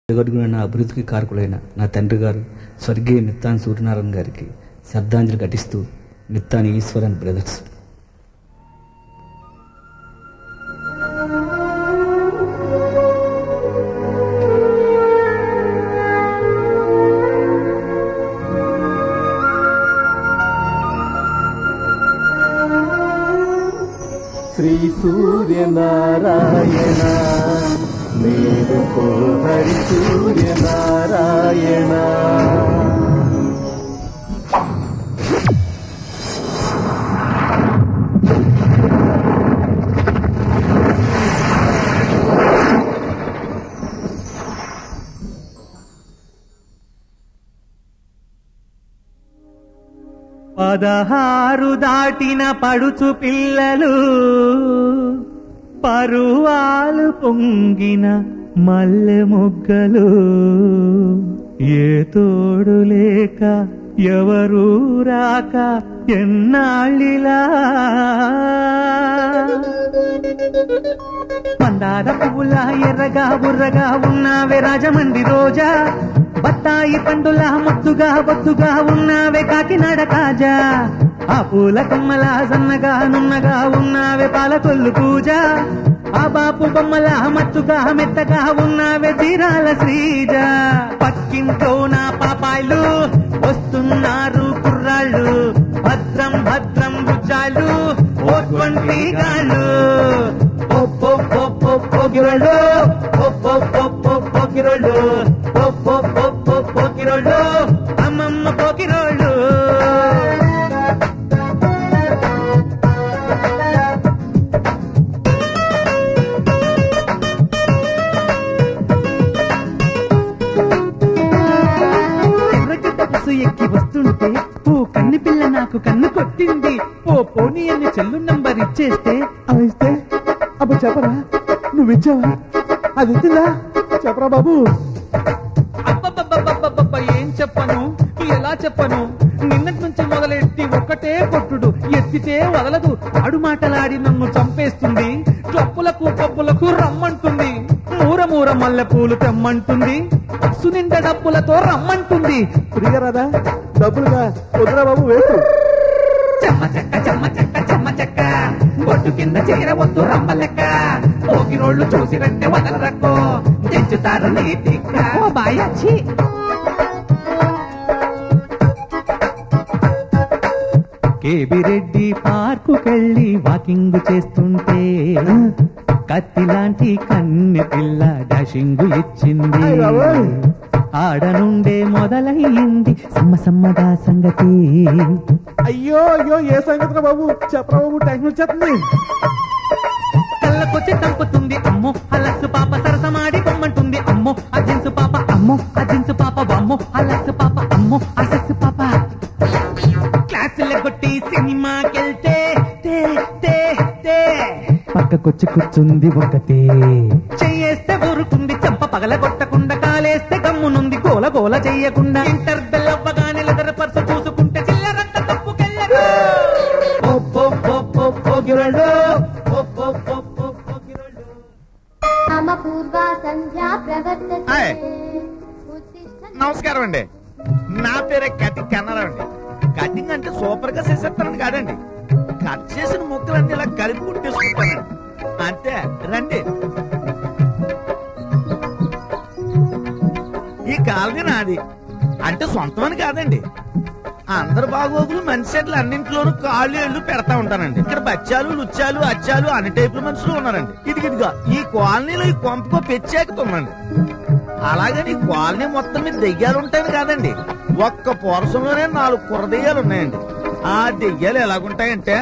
జగద్గుణ అభివృద్ధికి కారకులైన నా తండ్రి గారు స్వర్గీయ నిత్తాన్ సూర్యనారాయణ గారికి శ్రద్ధాంజలి ఘటిస్తూ నిత్తాని ఈశ్వరన్ బ్రదర్స్ శ్రీ సూర్యనారాయణ మేలుకో హరి సూర్యనారాయణ పదహారు దాటిన పడుచు పిల్లలు పరువాలు పొంగిన మల్లె మొగ్గలు ఏ తోడు లేక ఎవరూ రాక ఎన్నాళ్ళిలా మందార పువ్వుల ఎర్రగా బుర్రగా ఉన్నావే రాజమండ్రి రోజా బత్తాయి పండుల ముద్దుగా బొత్తుగా ఉన్నావే కాకినాడ కాజా ఆ పూల కొమ్మల సన్నగా నున్నగా ఉన్నావే పాలకొల్లు పూజ ఆ బాపు బొమ్మల మత్తుగా మెత్తగా ఉన్నావే తీరాల శ్రీజ పక్కింట్లో నా పాపాయిలు వస్తున్నారు కుర్రాళ్ళు భద్రం భద్రం రుజాలు ఓ ట్వంటీ గాళ్ళు పొప్పో పొప్పో పొగిరోళ్ళు పొప్పో పొప్పో పొగిరోళ్ళు పొప్పో పొప్పో పొగిరోళ్ళు అమ్మమ్మ పొగిరోళ్ళు ఎర్రగడ్డ బస్సు ఎక్కి వస్తుంటే ఓ కన్ని పిల్ల నాకు కన్ను కొట్టింది ఓ పోనీ అని చెల్లు నంబర్ ఇచ్చేస్తే అవి ఇస్తే అప్పుడు చెప్పరా నువ్వు ఇచ్చావా అది ఇచ్చిందా చెప్పరా బాబు అబ్బబ్బబ్బబ్బబ్బబ్బ ఏం చెప్పను ఎలా చెప్పను నిన్నటి నుంచి మొదలెట్టి ఒక్కటే కొట్టుడు ఎత్తితే వదలదు ఆడు మాటలాడి నన్ను చంపేస్తుంది క్లప్పులకు పప్పులకు రమ్మంటుంది మూర మూర మల్లె పూలు తెమ్మంటుంది సునిండ డబ్బులతో రమ్మంటుంది ఫ్రీగా రాదా డబ్బులుగా వద్దురా బాబు వేసు చెమ్మ చెక్క చెమ్మ చెక్క చెమ్మ చెక్క బొట్టు కింద చేరవద్దు రమ్మ లెక్క పోకిరోళ్ళు చూసి వెంటే వదలరక్కో తెచ్చుతారు నీ తిక్క ఓ బాయచ్చి కేబిరెడ్డి పార్కుకెళ్ళి వాకింగ్ చేస్తుంటే కత్తి లాంటి కన్నె పిల్ల డాషింగ్ ఇచ్చింది అయ్ బాబోయ్. ఆడ నుండే మొదలయ్యింది సమ్మ సమ్మగా సంగతి అయ్యో అయ్యో ఏ సంగతి బాబు చెప్పరా బాబు టెన్షన్ వచ్చేస్తుంది కళ్ళకొచ్చి చంపుతుంది అమ్మో అలస్సు పాప సరసమాడి పొమ్మంటుంది అమ్మో అజిన్సు పాప అమ్మో అజిన్సు పాప అమ్మో అలస్సు పాప అమ్మో అసస్సు పాప క్లాసులు కొట్టి సినిమాకెళ్తే తే తే తే పక్కకొచ్చి కూర్చుంది ఒకతే చెయ్యేస్తే ఊరుకుంది చెంప పగల కొట్టకుండా కాలేస్తే గమ్మునుంది గోల గోల చెయ్యకుండా ఇంటర్ బెల్ అవ్వగానే లెదర్ పర్సు చూసుకుంటే చిల్లరంత తప్పుకెళ్ళదు మమ పూర్వ సంధ్యా ప్రవర్తతే హాయ్. ఉత్తిష్ట నమస్కారం అండి నా పేరే కటింగ్ కన్నారావు అండి కటింగ్ అంటే సూపర్ గా చేసేస్తానని కాదండి కట్ చేసిన ముక్కలన్నీ ఇలా కలిపి కుట్టేసుకుంటానండి అంతే రండి ఈ కాలనీ నాది అంటే సొంతమని కాదండి అందరు బాగోగులు మనిషి సెట్లు అన్నింటిలోనూ కాళ్ళు ఏళ్ళు పెడతా ఉంటానండి ఇక్కడ బచ్చాలు లుచ్చాలు అచ్చాలు అన్ని టైపుల మనుషులు ఉన్నారండి ఇదిగిదిగా ఈ కాలనీలో ఈ కొంపకో పెచ్చాకుతుందండి అలాగని ఈ కాలనీ మొత్తం మీద దెయ్యాలు ఉంటాయని కాదండి ఒక్క పోరసంలోనే నాలుగు కుర్ర దెయ్యాలు ఉన్నాయండి ఆ దెయ్యాలు ఎలాగుంటాయంటే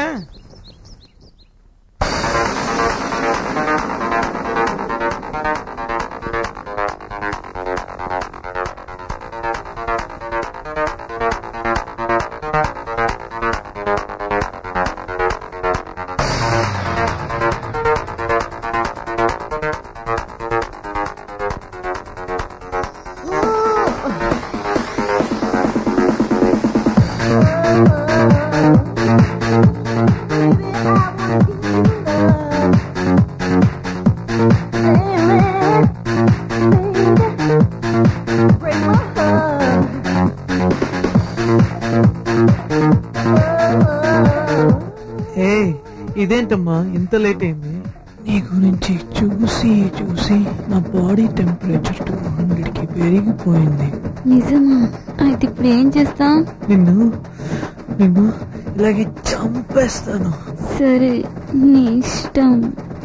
ఇదేంటమ్మా ఇంత లేట్ అయింది నీ గురించి చూసి చూసి నా బాడీ టెంపరేచర్ టూ హండ్రెడ్ కి పెరిగిపోయింది నిజమా అయితే ఇప్పుడు ఏం చేస్తాం నిన్ను నిన్ను ఇలాగే చంపేస్తాను సరే నీ ఇష్టం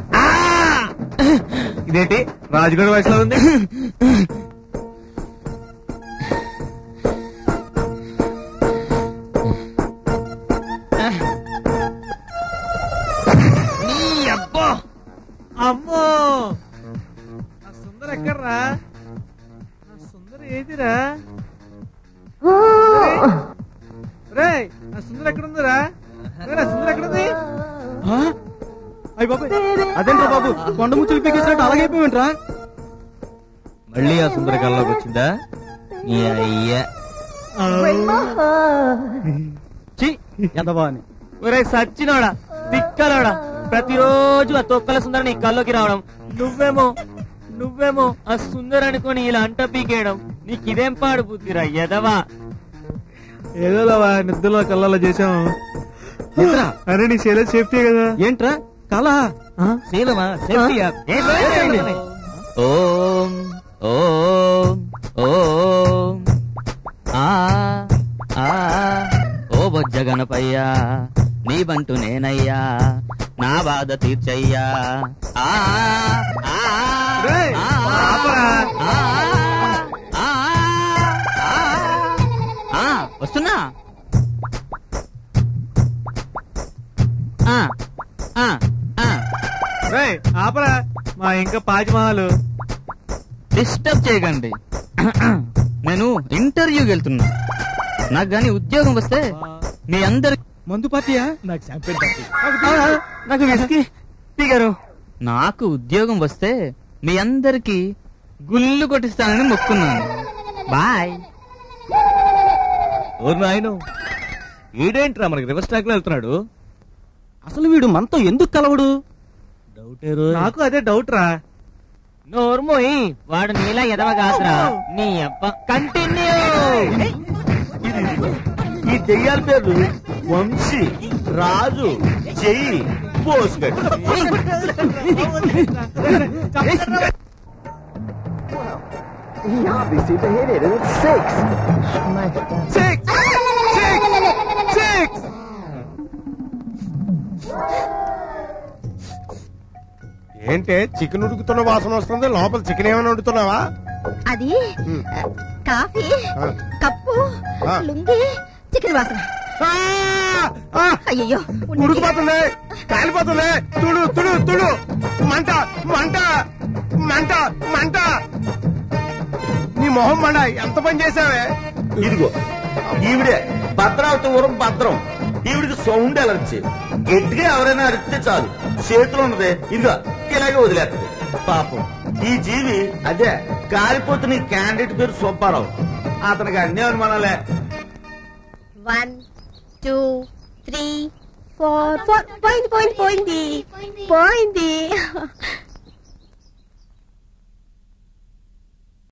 ఇదేంటి రాజుగడ వయసులో ఉంది అమ్మో ఆ సుందర ఎక్కడ్రా ఆ సుందర ఏదిరా రే ఆ సుందర ఎక్కడుందిరా రే, నా సుందర ఎక్కడుంది అయ్యి బాబాయ్ అదేంట్రా బాబు కొండ ముచ్చులు పీకేసినట్టు అలాగే అయిపోయింట్రా మళ్ళీ ఆ సుందర కల్లోకి వచ్చిందా నీ అయ్యా చి ఎంతబా అని ఒరే సచ్చినోడా తిక్కలోడా ప్రతిరోజు ఆ తొక్కల సుందర నీ కల్లోకి రావడం నువ్వేమో నువ్వేమో ఆ సుందర అనుకొని ఇలా అంట పీకేయడం నీకు ఇదేం పాడు బుద్ధిరా ఎదవా ఏదో లేవా నిద్రలో కళ్ళలో చేసాము నిద్ర? అరే నీ శైలజ్ సేఫ్టీ కదా ఏంట్రా కళ శీలమా సేఫ్టీయా ఓం ఓం ఓం ఆ ఆ ఓ బొజ్జ గణపయ్యా నీ బంటు నేనయ్యా నా బాధ తీర్చయ్యా ఆ ఆ, రేయ్, ఆ, ఆపరా. ఆ, ఆ, ఆ, ఆ, వస్తున్నా ఆ, ఆ, ఆ. రేయ్, ఆపరా మా ఇంకా పాజ్మహల్ డిస్టర్బ్ చేయకండి నేను ఇంటర్వ్యూకి వెళ్తున్నా నాకు గాని ఉద్యోగం వస్తే మీ అందరి మందు పార్టీయా నాకు విసికి దిగారు నాకు ఉద్యోగం వస్తే మీ అందరికి గుళ్ళు కొట్టిస్తానని మొక్కున్నాను బాయ్ ఓ నాయను ఈడేంట్రా మనకి రివర్స్ ట్రాక్ లో వెళ్తున్నాడు అసలు వీడు మనతో ఎందుకు కలవడు నాకు అదే డౌట్ రా నోర్మోయి వాడు నీలా ఎదవ కాదురా నీ అబ్బ కంటిన్యూ ఈ దెయ్యాల పేర్లు వంశీ రాజు చెయ్యి పోసుగడ్డి ఏంటే చికెన్ ఉడుకుతున్న వాసన వస్తుంది లోపల చికెన్ ఏమైనా వండుతున్నావా అది కాఫీ ఆ. కప్పు ఆ. లుంగి చికెన్ వాసన ఆ! ఆ! అయ్యయ్యో ఉండండి. ఉడికిపోతుంది కాలిపోతుంది తుడు తుడు తుడు మంట మంట మంట మంట నీ మొహం మండ ఎంత పని చేసావే ఇదిగో ఈవిడే భద్రావతి ఊరం భద్రం ఈవిడికి సౌండ్ ఎలర్జీ గట్టిగా ఎవరైనా అరిస్తే చాలు చేతిలో ఉన్నదే ఇదిగో ఇలాగే వదిలేస్తుంది పాపం ఈ జీవి అదే కాలిపోతున్న ఈ క్యాండిడేట్ పేరు సుబ్బారావు అతనికి అన్ని అనుమానాలే one two three four four పోయింది పోయింది పోయింది పోయింది